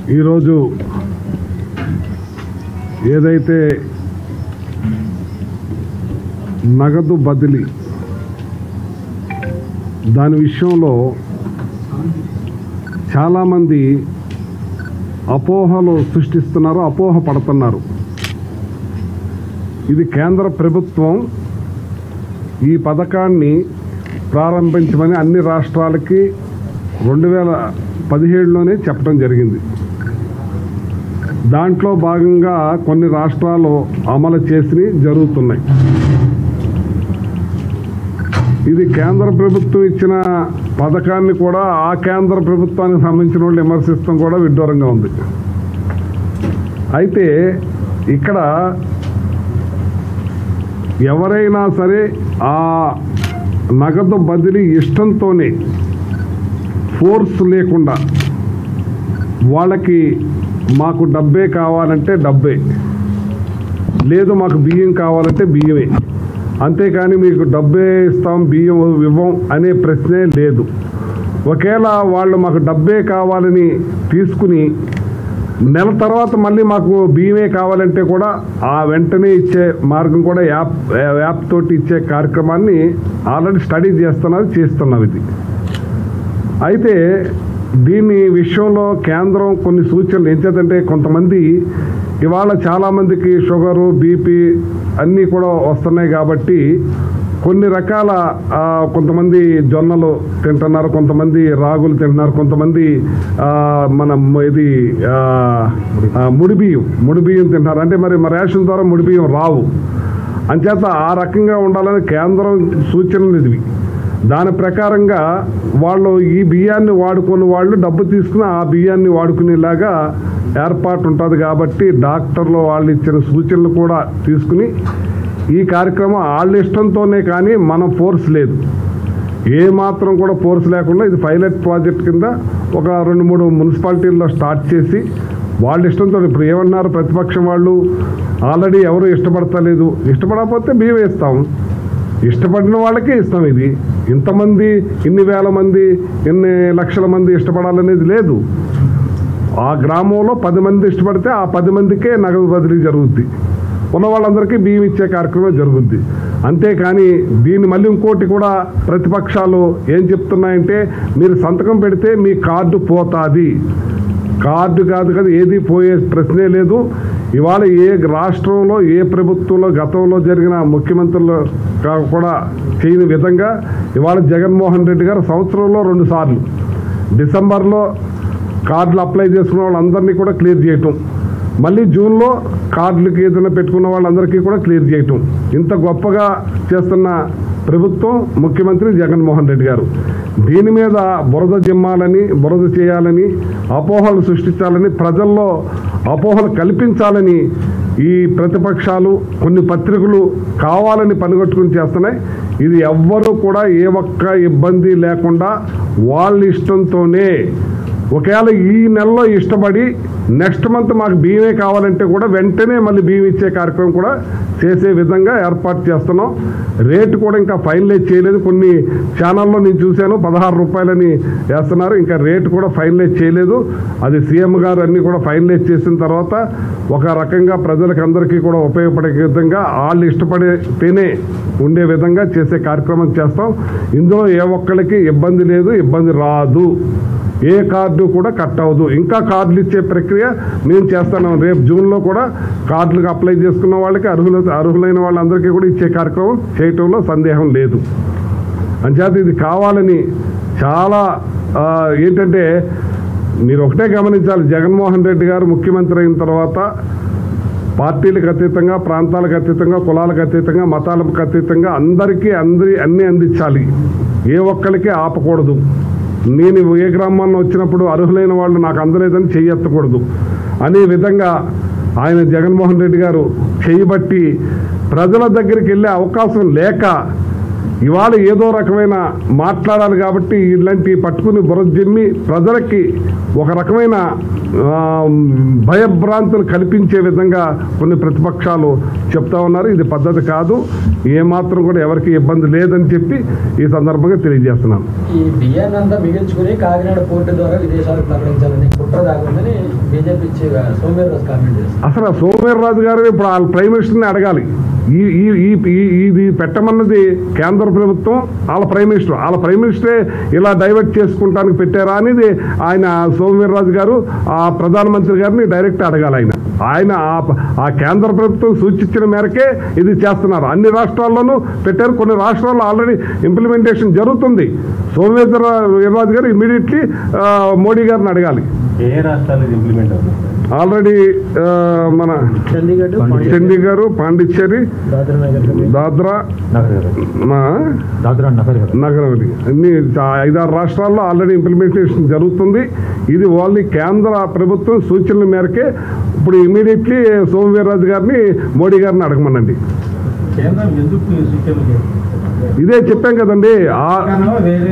ఈరోజు ఏదైతే నగదు బదిలీ దాని విషయంలో చాలామంది అపోహలు సృష్టిస్తున్నారు అపోహ పడుతున్నారు ఇది కేంద్ర ప్రభుత్వం ఈ పథకాన్ని ప్రారంభించమని అన్ని రాష్ట్రాలకి రెండు వేల పదిహేడులోనే చెప్పడం జరిగింది దాంట్లో భాగంగా కొన్ని రాష్ట్రాలు అమలు చేసి జరుగుతున్నాయి ఇది కేంద్ర ప్రభుత్వం ఇచ్చిన పథకాన్ని కూడా ఆ కేంద్ర ప్రభుత్వానికి సంబంధించిన వాళ్ళు విమర్శిస్తాం కూడా విడ్డూరంగా ఉంది అయితే ఇక్కడ ఎవరైనా సరే ఆ నగదు బదిలీ ఇష్టంతోనే ఫోర్స్ లేకుండా వాళ్ళకి మాకు డబ్బే కావాలంటే డబ్బే లేదు మాకు బియ్యం కావాలంటే బియ్యమే అంతేకాని మీకు డబ్బే ఇస్తాం బియ్యం ఇవ్వం అనే ప్రశ్నే లేదు ఒకవేళ వాళ్ళు మాకు డబ్బే కావాలని తీసుకుని నెల తర్వాత మళ్ళీ మాకు బియ్యమే కావాలంటే కూడా ఆ వెంటనే ఇచ్చే మార్గం కూడా యాప్ యాప్ తోటి ఇచ్చే కార్యక్రమాన్ని ఆల్రెడీ స్టడీ చేస్తున్నారు చేస్తున్నాం ఇది అయితే దీని విషయంలో కేంద్రం కొన్ని సూచనలు ఏంటంటే కొంతమంది ఇవాళ చాలామందికి షుగరు బీపీ అన్నీ కూడా వస్తున్నాయి కాబట్టి కొన్ని రకాల ఆ, కొంతమంది జొన్నలు తింటున్నారు కొంతమంది రాగులు తింటున్నారు కొంతమంది ఆ, మన మ- ఇది ఆ, ఆ, ముడి బియ్యం ముడి బియ్యం తింటున్నారు అంటే మరి మా రేషన్ ద్వారా ముడి బియ్యం రావు అంచేత ఆ రకంగా ఉండాలని కేంద్రం సూచనలు ఇవి దాని ప్రకారంగా వాళ్ళు ఈ బియ్యాన్ని వాడుకుని వాళ్ళు డబ్బు తీసుకుని ఆ బియ్యాన్ని వాడుకునేలాగా ఏర్పాటు ఉంటుంది కాబట్టి డాక్టర్లు వాళ్ళు ఇచ్చిన సూచనలు కూడా తీసుకుని ఈ కార్యక్రమం వాళ్ళ ఇష్టంతోనే కానీ మనం ఫోర్స్ లేదు ఏ మాత్రం కూడా ఫోర్స్ లేకుండా ఇది పైలట్ ప్రాజెక్ట్ కింద ఒక రెండు మూడు మున్సిపాలిటీల్లో స్టార్ట్ చేసి వాళ్ళ ఇష్టంతో ఇప్పుడు ఏమన్నారు ప్రతిపక్షం వాళ్ళు ఆల్రెడీ ఎవరు ఇష్టపడతలేదు ఇష్టపడకపోతే బియ్యం వేస్తాం ఇష్టపడిన వాళ్ళకే ఇస్తాం ఇది ఇంతమంది ఇన్ని వేల మంది ఇన్ని లక్షల మంది ఇష్టపడాలనేది లేదు ఆ గ్రామంలో పది మంది ఇష్టపడితే ఆ పది మందికే నగదు బదిలీ జరుగుద్ది ఉన్న వాళ్ళందరికీ బియ్యం ఇచ్చే కార్యక్రమం జరుగుద్ది అంతేకాని దీన్ని మళ్ళీ ఇంకోటి కూడా ప్రతిపక్షాలు ఏం చెప్తున్నాయంటే మీరు సంతకం పెడితే మీ కార్డు పోతాది కార్డు కాదు కదా ఏది పోయే ప్రశ్నే లేదు ఇవాళ ఏ రాష్ట్రంలో ఏ ప్రభుత్వంలో గతంలో జరిగిన ముఖ్యమంత్రులు కా- కూడా చేయని విధంగా ఇవాళ జగన్మోహన్ రెడ్డి గారు సంవత్సరంలో రెండు సార్లు డిసెంబర్లో కార్డులు అప్లై చేసుకున్న వాళ్ళందరినీ కూడా క్లియర్ చేయటం మళ్ళీ జూన్లో కార్డులకి ఏదైనా పెట్టుకున్న వాళ్ళందరికీ కూడా క్లియర్ చేయటం ఇంత గొప్పగా చేస్తున్న ప్రభుత్వం ముఖ్యమంత్రి జగన్మోహన్ రెడ్డి గారు దీని మీద బురద జిమ్మాలని బురద చేయాలని అపోహలు సృష్టించాలని ప్రజల్లో అపోహలు కల్పించాలని ఈ ప్రతిపక్షాలు కొన్ని పత్రికలు కావాలని పనిగట్టుకుని చేస్తున్నాయి ఇది ఎవ్వరూ కూడా ఏ ఒక్క ఇబ్బంది లేకుండా వాళ్ళ ఇష్టంతోనే ఒకవేళ ఈ నెలలో ఇష్టపడి నెక్స్ట్ మంత్ మాకు బియ్యమే కావాలంటే కూడా వెంటనే మళ్ళీ బియ్యం ఇచ్చే కార్యక్రమం కూడా చేసే విధంగా ఏర్పాటు చేస్తున్నాం రేటు కూడా ఇంకా ఫైనలైజ్ చేయలేదు కొన్ని ఛానల్లో నేను చూశాను పదహారు రూపాయలని వేస్తున్నారు ఇంకా రేటు కూడా ఫైనలైజ్ చేయలేదు అది సీఎం గారు అన్ని కూడా ఫైనలైజ్ చేసిన తర్వాత ఒక రకంగా ప్రజలకు అందరికీ కూడా ఉపయోగపడే విధంగా వాళ్ళు ఇష్టపడితేనే ఉండే విధంగా చేసే కార్యక్రమం చేస్తాం ఇందులో ఏ ఒక్కరికి ఇబ్బంది లేదు ఇబ్బంది రాదు ఏ కార్డు కూడా కట్ అవ్వదు ఇంకా కార్డులు ఇచ్చే ప్రక్రియ మేము చేస్తున్నాం రేపు జూన్లో కూడా కార్డులకు అప్లై చేసుకున్న వాళ్ళకి అర్హుల అర్హులైన వాళ్ళందరికీ కూడా ఇచ్చే కార్యక్రమం చేయటంలో సందేహం లేదు అంచేత ఇది కావాలని చాలా ఆ, ఏంటంటే మీరు ఒకటే గమనించాలి జగన్మోహన్ రెడ్డి గారు ముఖ్యమంత్రి అయిన తర్వాత పార్టీలకు అతీతంగా ప్రాంతాలకు అతీతంగా కులాలకు అతీతంగా మతాలకు అతీతంగా అందరికీ అందరి అన్నీ అందించాలి ఏ ఒక్కరికి ఆపకూడదు నేను ఏ గ్రామాల్లో వచ్చినప్పుడు అర్హులైన వాళ్ళు నాకు అందలేదని చెయ్యెత్తకూడదు అనే విధంగా ఆయన జగన్మోహన్ రెడ్డి గారు చేయబట్టి ప్రజల దగ్గరికి వెళ్ళే అవకాశం లేక ఇవాళ ఏదో రకమైన మాట్లాడాలి కాబట్టి ఇలాంటి పట్టుకుని బురద జిమ్మి ప్రజలకి ఒక రకమైన ఆ, భయభ్రాంతులు కల్పించే విధంగా కొన్ని ప్రతిపక్షాలు చెప్తా ఉన్నారు ఇది పద్ధతి కాదు ఏమాత్రం కూడా ఎవరికి ఇబ్బంది లేదని చెప్పి ఈ సందర్భంగా తెలియజేస్తున్నాను ఈ బియ్యాన్ని అంతా మిగిల్చుకుని కాకినాడ పోర్టు ద్వారా విదేశాలకు తరలించాలని కుట్ర దాగుందని బీజేపీ చీఫ్ సోమవీర్రాజు కామెంట్ చేశారు అసలు ఆ సోమవీర్రాజు గారు ఇప్పుడు వాళ్ళ ప్రైమ్ మినిస్టర్ని అడగాలి ఈ ఈ ఈ ఈ- ఇది పెట్టమన్నది కేంద్ర ప్రభుత్వం వాళ్ళ ప్రైమ్ మినిస్టర్ వాళ్ళ ప్రైమ్ మినిస్టరే ఇలా డైవర్ట్ చేసుకుంటానికి పెట్టారా అనేది ఆయన సోమవీర్రాజు గారు ఆ ప్రధానమంత్రి గారిని డైరెక్ట్ అడగాలి ఆయన ఆయన ఆ- ఆ కేంద్ర ప్రభుత్వం సూచించిన మేరకే ఇది చేస్తున్నారు అన్ని రాష్ట్రాల్లోనూ పెట్టారు కొన్ని రాష్ట్రాల్లో ఆల్రెడీ ఇంప్లిమెంటేషన్ జరుగుతుంది సోమవీర్రాజు గారు ఇమీడియట్లీ మోడీ గారిని అడగాలి ఏ రాష్ట్రాలు ఇది ఇంప్లిమెంట్ అవుతుంది ఆల్రెడీ ఆ, మన చండీగఢ్ చండీగఢ్ పాండిచ్చేరి దాద్రా నగర్ దాద్రా నగర్ మా దాద్రా నగర్ నగరం అన్ని చా- ఐదారు రాష్ట్రాల్లో ఆల్రెడీ ఇంప్లిమెంటేషన్ జరుగుతుంది ఇది ఓన్లీ కేంద్ర ప్రభుత్వం సూచనల మేరకే ఇప్పుడు ఇమీడియట్లీ సోమవీర్రాజు గారిని మోడీ గారిని అడగమనండి కేంద్రం ఎందుకు సూచనలు చేస్తుంది? ఇదే చెప్పాం కదండి ఆ కారణమా వేరే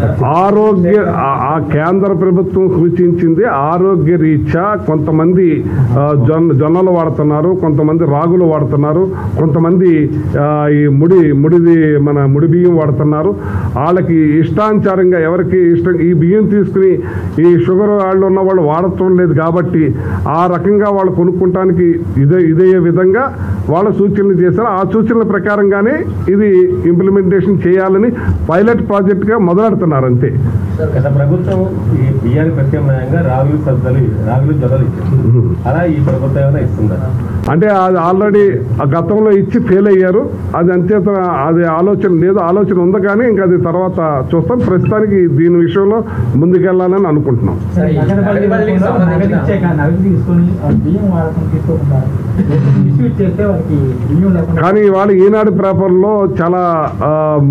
ఆరోగ్య ఆ- ఆ కేంద్ర ప్రభుత్వం సూచించింది ఆరోగ్య రీత్యా కొంతమంది ఆ, జొన్న జొన్నలు వాడుతున్నారు కొంతమంది రాగులు వాడుతున్నారు కొంతమంది ఆ, ఈ ముడి ముడిది మన ముడి బియ్యం వాడుతున్నారు వాళ్ళకి ఇష్టానుసారంగా ఎవరికి ఇష్టం ఈ బియ్యం తీసుకుని ఈ షుగర్ వాళ్ళు ఉన్న వాళ్ళు వాడటం లేదు కాబట్టి ఆ రకంగా వాళ్ళు కొనుక్కుంటానికి ఇదే ఇదే విధంగా వాళ్ళ సూచనలు చేశారు ఆ సూచనల ప్రకారంగానే ఇది ఇంప్లిమెంటేషన్ చేయాలని పైలట్ ప్రాజెక్ట్గా మొదలెడుతున్నారు అంతే గత ప్రభుత్వం ఈ బియ్యానికి ప్రత్యామ్నాయంగా రాగులు సద్దలు రాగులు జొన్నలు ఇచ్చింది అలా ఈ ప్రభుత్వం ఏమైనా ఇస్తుందా అంటే అది ఆల్రెడీ ఆ గతంలో ఇచ్చి ఫెయిల్ అయ్యారు అది అంతేత అది ఆలోచన లేదు ఆలోచన ఉంది కానీ ఇంకా అది తర్వాత చూస్తాం ప్రస్తుతానికి దీని విషయంలో ముందుకెళ్లాలని అనుకుంటున్నాం సరే, ఈ నగదు బదిలీకి సంబంధించిన- నగదు తీసుకొని ఆ బియ్యం వాడకం తీసుకోకుండా డిస్ట్రిబ్యూట్ చేస్తే వాళ్ళకి బియ్యం లేకుండా కానీ ఇవాళ ఈనాడు పేపర్లో చాలా ఆ,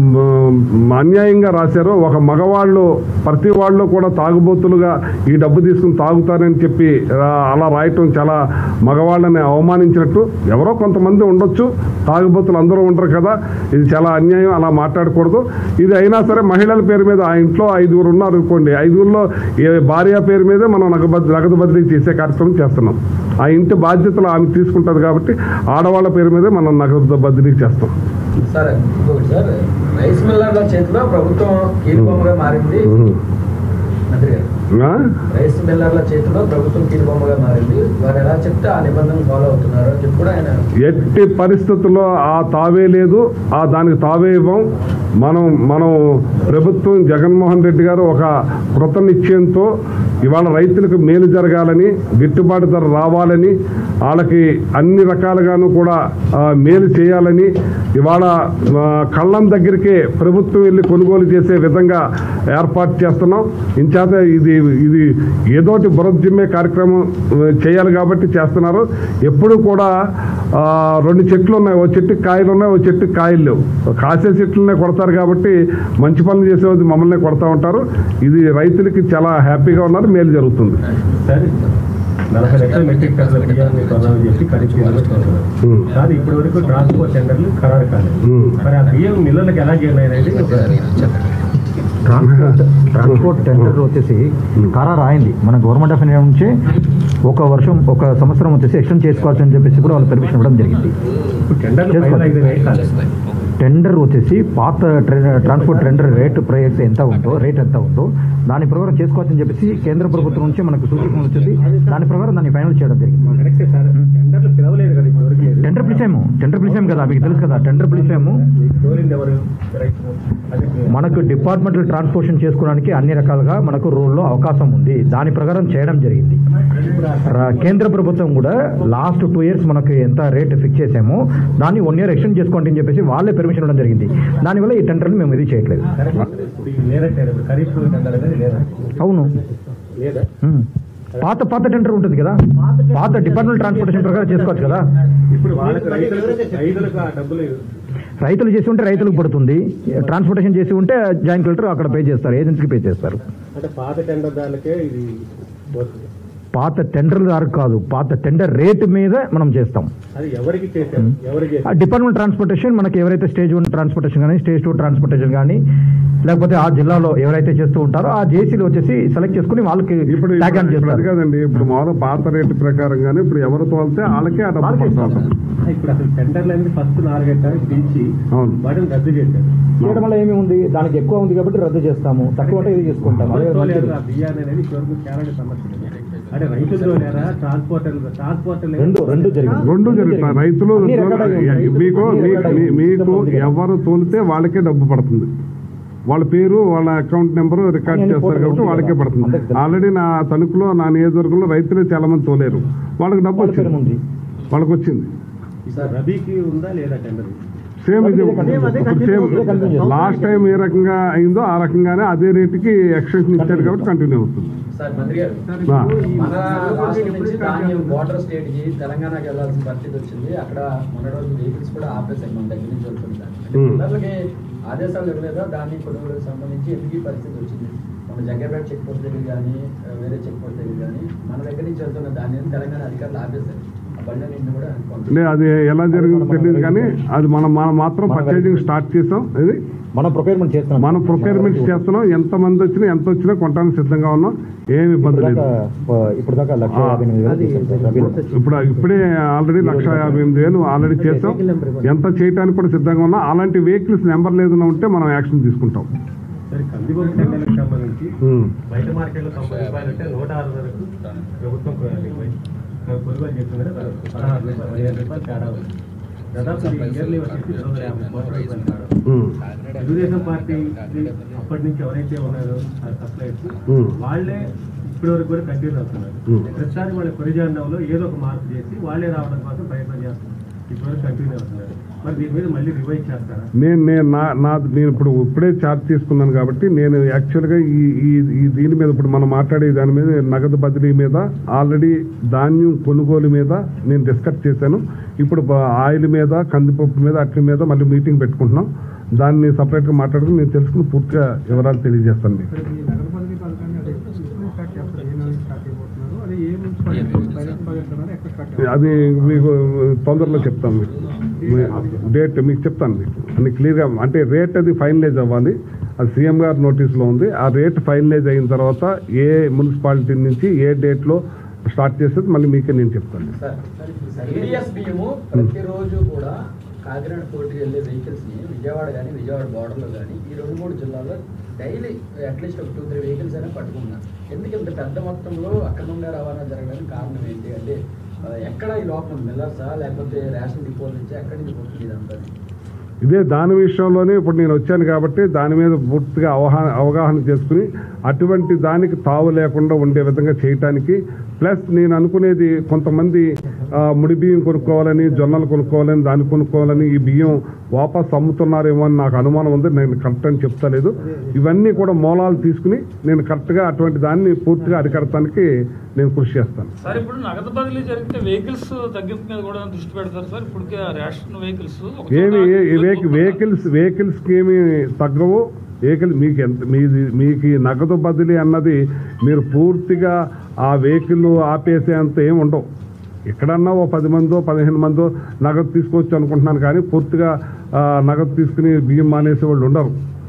మ్, అన్యాయంగా రాశారు ఒక మగవాళ్ళు ప్రతి వాళ్ళు కూడా తాగుబోతులుగా ఈ డబ్బు తీసుకుని తాగుతారని చెప్పి ఆ, అలా రాయటం చాలా మగవాళ్ళని అవమానించినట్టు ఎవరో కొంతమంది ఉండొచ్చు తాగుబోతులు అందరూ ఉంటారు కదా ఇది చాలా అన్యాయం అలా మాట్లాడకూడదు ఇది అయినా సరే మహిళల పేరు మీద ఆ ఇంట్లో ఐదుగురు ఉన్నారు అనుకోండి ఐదుగురిలో ఏ భార్య పేరు మీదే మనం నగదు నగదు బదిలీ చేసే కార్యక్రమం చేస్తున్నాం ఆ ఇంటి బాధ్యతలు ఆమె తీసుకుంటుంది కాబట్టి ఆడవాళ్ళ పేరు మీదే మనం నగదు బదిలీ చేస్తాం సార్ ఇంకొకటి సార్ రైస్ మిల్లర్ల చేతిలో ప్రభుత్వం కీలుబొమ్మగా మారింది మంత్రి గారు ఆ? రైస్ మిల్లర్ల చేతిలో ప్రభుత్వం కీలుబొమ్మగా మారింది వారు ఎలా చెప్తే ఆ నిబంధనలు ఫాలో అవుతున్నారు అని చెప్పి కూడా ఆయన ఎట్టి పరిస్థితుల్లో ఆ తావే లేదు ఆ దానికి తావే ఇవ్వం మనం మనం ప్రభుత్వం జగన్మోహన్ రెడ్డి గారు ఒక కృత నిశ్చయంతో ఇవాళ రైతులకు మేలు జరగాలని గిట్టుబాటు ధర రావాలని వాళ్ళకి అన్ని రకాలుగాను కూడా ఆ, మేలు చేయాలని ఇవాళ ఆ, కళ్ళం దగ్గరికే ప్రభుత్వం వెళ్ళి కొనుగోలు చేసే విధంగా ఏర్పాటు చేస్తున్నాం ఇంచేత ఇది ఇది ఏదోటి బురద కార్యక్రమం ఆ, చేయాలి కాబట్టి చేస్తున్నారు ఎప్పుడు కూడా ఆ, రెండు చెట్లు ఉన్నాయి ఓ చెట్టుకి కాయలు ఉన్నాయి ఓ చెట్టుకి కాయలు లేవు కాసే చెట్లనే కొడతారు కాబట్టి మంచి పనులు చేసేది మమ్మల్ని కొడతా ఉంటారు ఇది రైతులకి చాలా హ్యాపీగా ఉన్నారు మేలు జరుగుతుంది సరే నలభై లక్షల మెట్రిక్ టన్నుల బియ్యాన్ని కొనాలని చెప్పి ఖరీదు చేయాలని ఉమ్. కానీ ఇప్పటి వరకు ట్రాన్స్పోర్ట్ టెండర్లు ఖరారు కాలేదు ఉమ్. మరి ఆ బియ్యం మిల్లర్లకు ఎలా చేయాలనేది ఒక ట్రాన్స్పోర్ట్ ట్రాన్స్పోర్ట్ టెండర్ వచ్చేసి ఖరారు అయింది మన గవర్నమెంట్ ఆఫ్ ఇండియా నుంచి ఒక వర్షం ఒక సంవత్సరం వచ్చేసి ఎక్స్టెండ్ చేసుకోవచ్చు అని చెప్పేసి కూడా వాళ్ళు పర్మిషన్ ఇవ్వడం జరిగింది ఇప్పుడు టెండర్లు ఫైనల్ అయితే వేయం కాలేదు టెండర్ వచ్చేసి పాత ట్రె- ట్రాన్స్పోర్ట్ టెండర్ రేట్ ప్రైస్ ఎంత ఉందో రేట్ ఎంత ఉందో దాని ప్రకారం చేసుకోవచ్చని చెప్పేసి కేంద్ర ప్రభుత్వం నుంచి మనకు సూచన వచ్చింది దాని ప్రకారం దాన్ని ఫైనల్ చేయడం జరిగింది కరెక్టే సార్ టెండర్లు పిలవలేదు కదా ఇప్పుడు వరకు లేదు టెండర్ పిలిచాము టెండర్ పిలిచాము కదా మీకు తెలుసు కదా టెండర్ పిలిచాము మీకు తోలింది ఎవరు రైతు అదే మనకు డిపార్ట్మెంటల్ ట్రాన్స్పోర్షన్ చేసుకోవడానికి అన్ని రకాలుగా మనకు రూల్లో అవకాశం ఉంది దాని ప్రకారం చేయడం జరిగింది రా- కేంద్ర ప్రభుత్వం కూడా లాస్ట్ టూ ఇయర్స్ మనకి ఎంత రేట్ ఫిక్స్ చేసామో దాన్ని వన్ ఇయర్ ఎక్స్టెండ్ చేసుకోండి అని చెప్పేసి వాళ్ళే పర్మిషన్ ఇవ్వడం జరిగింది దానివల్ల ఈ టెండర్ని మేము ఇది చేయట్లేదు ఇప్పుడు ఇది లేదంటే ఇప్పుడు ఖరీఫ్ టెండర్ అనేది లేదా అవును లేదా ఉమ్. పాత పాత టెండర్ ఉంటుంది కదా పాత డిపార్ట్మెంట్ ట్రాన్స్పోర్టేషన్ ప్రకారం చేసుకోవచ్చు కదా ఇప్పుడు వాళ్ళకి రైతులకు రైతులకు ఆ డబ్బులు రైతులు చేసి ఉంటే రైతులకు పడుతుంది ట్రాన్స్పోర్టేషన్ చేసి ఉంటే జాయింట్ కలెక్టర్ అక్కడ పే చేస్తారు ఏజెన్సీకి పే చేస్తారు అంటే పాత టెండర్ దానికే ఇది పోతుంది పాత టెండర్ దారు కాదు పాత టెండర్ రేట్ మీద మనం చేస్తాం అది ఎవరికి చేశారు ఎవరు ఆ చేశారు డిపార్ట్మెంట్ ట్రాన్స్పోర్టేషన్ మనకి ఎవరైతే స్టేజ్ వన్ ట్రాన్స్పోర్టేషన్ కానీ స్టేజ్ టూ ట్రాన్స్పోర్టేషన్ కానీ లేకపోతే ఆ జిల్లాలో ఎవరైతే చేస్తూ ఉంటారో ఆ జేసీలు వచ్చేసి సెలెక్ట్ చేసుకుని వాళ్ళకి ఇప్పుడు ట్యాగ్ ఆన్ ఇప్పుడు అది చేస్తారు కాదండి ఇప్పుడు మామూలుగా పాత రేటు ప్రకారంగానే ఇప్పుడు ఎవరు తోలితే వాళ్ళకే ఆ డబ్బు వాళ్ళకే పడతా ఇస్తారు. ఉంటుంది ఇప్పుడు అసలు టెండర్లు అనేది ఫస్ట్ నాలుగైదు పెంచి అవును. వాటిని రద్దు చేశారు చేయడం వల్ల ఏమి ఉంది దానికి ఎక్కువ ఉంది కాబట్టి రద్దు చేస్తాము తక్కువ అంటే ఇది చేసుకుంటాం అదే ఎవరు తోలేరు మంచిది. ఆ బియ్యాన్ని అనేది చివరికి క్యారెట్ సమస్య లేదు. అంటే రైతులు తోలేరా ట్రాన్స్పోర్టర్ ట్రాన్స్పోర్టర్ రెండు రెండు జరిగింది రెండు జరుగుతాయి రైతులు అన్ని రకాలుగా ఉన్నాయి. రైతులు మీకు అన్ని మీ- రకాలుగా మీ- ఉన్నాయి. మీకు సిస్టమ్ ఉంది కదా. ఎవరు తోలితే వాళ్ళకే డబ్బు పడుతుంది వాళ్ళ పేరు వాళ్ళ అకౌంట్ నెంబర్ రికార్డ్ అన్ని చేస్తారు ఫోటోలు కాబట్టి ఉంది వాళ్ళకే కదా. పడుతుంది అందరికీ తెలుసు. ఆల్రెడీ నా తణుకులో నా నియోజకవర్గంలో రైతులే చాలా మంది తోలేరు వాళ్ళకి డబ్బు వాళ్ళ పేరు వచ్చింది ఉంది వాళ్ళకి వచ్చింది ఇప్పుడు రబీకి ఉందా లేదా టెండర్ సేమ్ ఇది అదే కంటిన్యూ ఇప్పుడు చేస్తాం. సేమ్ అదే కంటిన్యూ చేస్తాం. లాస్ట్ టైం ఏ రకంగా అయిందో ఆ రకంగానే అదే రేటుకి ఎక్స్టెన్షన్ ఇచ్చారు కాబట్టి కంటిన్యూ అవుతుంది సార్ మంత్రి గారు ఆ. మన రాష్ట్రం నుంచి ధాన్యం బోర్డర్ స్టేట్ కి తెలంగాణకి వెళ్ళాల్సిన పరిస్థితి వచ్చింది అక్కడ మొన్న రోజు వెహికల్స్ కూడా ఆపేశారు మన దగ్గర నుంచి వెళ్తుంది Hmm. పిల్లలకి ఆదేశాలు ఇవ్వలేదా ధాన్యం కొనుగోలుకు సంబంధించి ఎందుకు ఈ పరిస్థితి వచ్చింది మన జగ్గర్పేట చెక్ పోస్ట్ దగ్గర కానీ వేరే చెక్ పోస్ట్ దగ్గర కానీ మన దగ్గర నుంచి వెళ్తున్న ధాన్యం తెలంగాణ అధికారులు ఆపేశారు ఆ బండ్లన్నింటినీ కూడా అనుకోండి అంటే అది ఎలా జరిగిందో తెలియదు కానీ అది మనం మనం మాత్రం మనం పర్చేజింగ్ స్టార్ట్ చేసాం ఇది మనం ప్రొక్యూర్మెంట్ చేస్తున్నాం మనం ప్రొక్యూర్మెంట్ చేస్తున్నాం ఎంత మంది వచ్చినా ఎంత వచ్చినా కొనడానికి సిద్ధంగా ఉన్నాం ఏం ఇబ్బంది ఇప్పుడు లేదు దాకా ఇప్పుడు దాకా లక్ష ఆ. యాభై ఎనిమిది వేలు చేశాం సార్ రబీలో. ఇప్పుడు ఇప్పుడే ఆల్రెడీ లక్ష యాభై ఎనిమిది వేలు ఆల్రెడీ చేసాం ఎంత చేయడానికి కూడా సిద్ధంగా ఉన్నా అలాంటి వెహికల్స్ నెంబర్ లేదన్నా ఉంటే మనం యాక్షన్ తీసుకుంటాం సరే కందిపప్పు టెండర్లకు సంబంధించి ఉమ్. బయట మార్కెట్లో తొంభై రూపాయలు అంటే నూట ఆరు వరకు ప్రభుత్వం కొ- కొనుగోలు చేస్తుంది కదా పదహారు రూపాయలు పదిహేను రూపాయలు తేడా ఉంది దాదాపు ఇయర్లీ వచ్చేసి రెండు వందల యాభై కోట్ల రూపాయలు తేడా ఉంది. ఉమ్. తెలుగుదేశం పార్టీ అప్పటి నుంచి ఎవరైతే ఉన్నారో ఆ సప్లైర్స్ Hmm. వాళ్ళే ఇప్పటి వరకు కూడా కంటిన్యూ అవుతున్నారు Hmm. ప్రతిసారి వాళ్ళ కొరిజాండంలో ఏదో ఒక మార్పు చేసి వాళ్ళే రావడం కోసం ప్రయత్నం చేస్తున్నారు ఇప్పటి వరకు కంటిన్యూ అవుతున్నారు మరి దీని మీద మళ్ళీ రివైజ్ చేస్తారా నేను నేను నా నా నేను ఇప్పుడు ఇప్పుడే చార్జ్ తీసుకున్నాను కాబట్టి నేను యాక్చువల్గా ఈ ఈ ఈ దీని మీద ఇప్పుడు మనం మాట్లాడే దాని మీద నగదు బదిలీ మీద ఆల్రెడీ ధాన్యం కొనుగోలు మీద నేను డిస్కస్ చేశాను ఇప్పుడు బ- ఆయిల్ మీద కందిపప్పు మీద అట్ల మీద మళ్ళీ మీటింగ్ పెట్టుకుంటున్నాం దాన్ని సపరేట్గా మాట్లాడుకుని నేను తెలుసుకుని పూర్తిగా వివరాలు తెలియజేస్తాను మీకు ఇక్కడ ఈ నగర బదిలీ పథకాన్ని అది ఎప్పుడు స్టార్ట్ చేస్తారు ఏ నెల స్టార్ట్ అయిపోతున్నారు అది ఏ మున్సిపాలిటీ డైరెక్ట్ చేస్తున్నారు ఎక్కడ స్టార్ట్ చేస్తారు అది మీకు తొందరలో చెప్తాను మీకు మీ- డేట్ మీకు చెప్తాను మీకు అన్ని క్లియర్గా అంటే రేట్ అది ఫైనలైజ్ అవ్వాలి అది సీఎం గారి నోటీస్లో ఉంది ఆ రేట్ ఫైనలైజ్ అయిన తర్వాత ఏ మున్సిపాలిటీ నుంచి ఏ డేట్లో స్టార్ట్ చేసేది మళ్ళీ మీకే నేను చెప్తాను సార్ ఈడిఎస్ బియ్యము ప్రతిరోజు కూడా కాకినాడ పోటీకి వెళ్ళే వెహికల్స్ ని విజయవాడ కానీ విజయవాడ బార్డర్లో కానీ ఈ రెండు మూడు జిల్లాల్లో డైలీ అట్లీస్ట్ ఒక టూ త్రీ వెహికల్స్ అయినా పట్టుకుంటున్నారు ఎందుకు ఇంత పెద్ద మొత్తంలో అక్రమంగా రవాణా జరగడానికి కారణం ఏంటి అంటే ఆ, ఎక్కడ ఈ లోపం మిల్లర్సా లేకపోతే రేషన్ డిపోల నుంచి ఎక్కడి నుంచి పోతుంది ఇదంతా ఇదే దాని విషయంలోనే ఇప్పుడు నేను వచ్చాను కాబట్టి దాని మీద పూర్తిగా అవగాహన అవగాహన చేసుకుని అటువంటి దానికి తావు లేకుండా ఉండే విధంగా చేయటానికి ప్లస్ నేను అనుకునేది కొంతమంది ఆ, ముడి బియ్యం కొనుక్కోవాలని జొన్నలు కొనుక్కోవాలని దాన్ని కొనుక్కోవాలని ఈ బియ్యం వాపస్ అమ్ముతున్నారేమో అని నాకు అనుమానం ఉంది నేను కరెక్ట్ అని చెప్తలేదు ఇవన్నీ కూడా మూలాలు తీసుకుని నేను కరెక్ట్గా అటువంటి దాన్ని పూర్తిగా అరికడటానికి నేను కృషి చేస్తాను సార్ ఇప్పుడు నగదు బదిలీ జరిగితే వెహికల్స్ తగ్గింపు మీద కూడా దృష్టి పెడతారు సార్ ఇప్పటికే రేషన్ వెహికల్స్ ఒక ఏమి చోట ఏ- ఏ వెహిక- దొరుకుతుందా? వెహికల్స్ వెహికల్స్కి ఏమి తగ్గవు వెహికల్ మీకు ఎంత మీది మీకు ఈ నగదు బదిలీ అన్నది మీరు పూర్తిగా ఆ వెహికల్ ఆపేసేంత ఏమి ఉండవు ఎక్కడన్నా ఓ పది మందో పదిహేను మందో నగదు తీసుకోవచ్చు అనుకుంటున్నాను కానీ పూర్తిగా ఆ, నగదు తీసుకుని బియ్యం మానేసే వాళ్ళు ఉండరు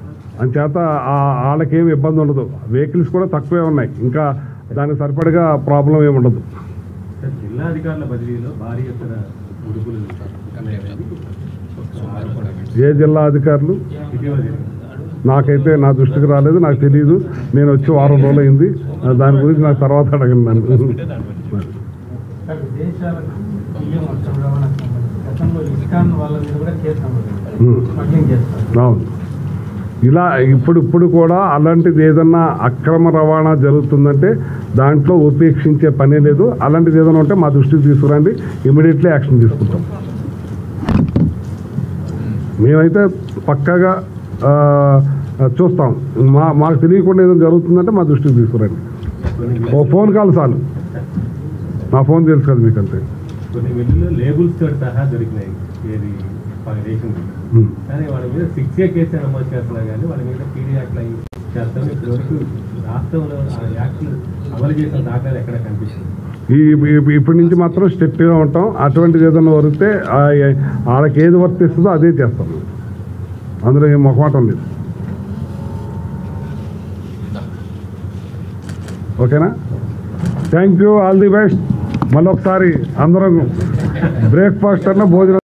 అంచేత ఆ- వాళ్ళకేమి ఇబ్బంది ఉండదు వెహికల్స్ కూడా తక్కువే ఉన్నాయి ఇంకా దానికి సరిపడగా ప్రాబ్లం ఏమి ఉండదు సార్ జిల్లా అధికారుల బదిలీలో భారీ ఎత్తున ఉడుకులు ఉన్నాయని ఒక ఆరోపణ. ఏ జిల్లా అధికారులు ఇటీవల జరిగింది. నాకైతే నా దృష్టికి రాలేదు నాకు తెలియదు నేను వచ్చి వారం రోజులు అయింది దాని గురించి నాకు తర్వాత అడగండి నన్ను సార్ విదేశాలకు బియ్యం అక్రమ రవాణాకు సంబంధించి గతంలో ఇస్కాన్ వాళ్ళ మీద కూడా కేసు నమోదు ఉమ్. స్మగ్లింగ్ చేస్తారు అవును ఇలా ఇప్పుడు ఇప్పుడు కూడా అలాంటిది ఏదన్నా అక్రమ రవాణా జరుగుతుందంటే దాంట్లో ఉపేక్షించే పనే లేదు అలాంటిది ఏదైనా ఉంటే మా దృష్టికి తీసుకురండి ఇమీడియట్లీ యాక్షన్ తీసుకుంటాం మేమైతే పక్కాగా ఆ, చూస్తాం మా మాకు తెలియకుండా ఏదైనా జరుగుతుందంటే మా దృష్టికి తీసుకురండి కొన్ని ఓ ఫోన్ కాల్ చాలు నా ఫోన్ తెలుసు కదా మీకు అంతే కొన్ని మిల్లులు లేబుల్స్ తోటి సహా దొరికినాయి ఏది వాళ్ళ రేషన్ బియ్యం. ఉమ్. కానీ వాళ్ళ మీద సిక్స్ ఏ కేసు నమోదు చేస్తున్నారు కానీ వాళ్ళ మీద పీడీ యాక్ట్ అయ్యి చేస్తాం ఇప్పటివరకు రాష్ట్రంలో ఆ యాక్ట్లు అమలు చేసిన దాఖలాలు ఎక్కడ కనిపిస్తుంది ఈ ఈ- ఇప్పటి నుంచి మాత్రం స్ట్రిక్ట్గా ఉంటాం అటువంటిది ఏదైనా వరితే ఆ- వాళ్ళకి ఏది వర్తిస్తుందో అదే చేస్తాం అందులో ఏం మొహమాటం లేదు ఓకేనా thank you all the best మళ్ళొకసారి అందరం బ్రేక్ఫాస్ట్ అన్న భోజనం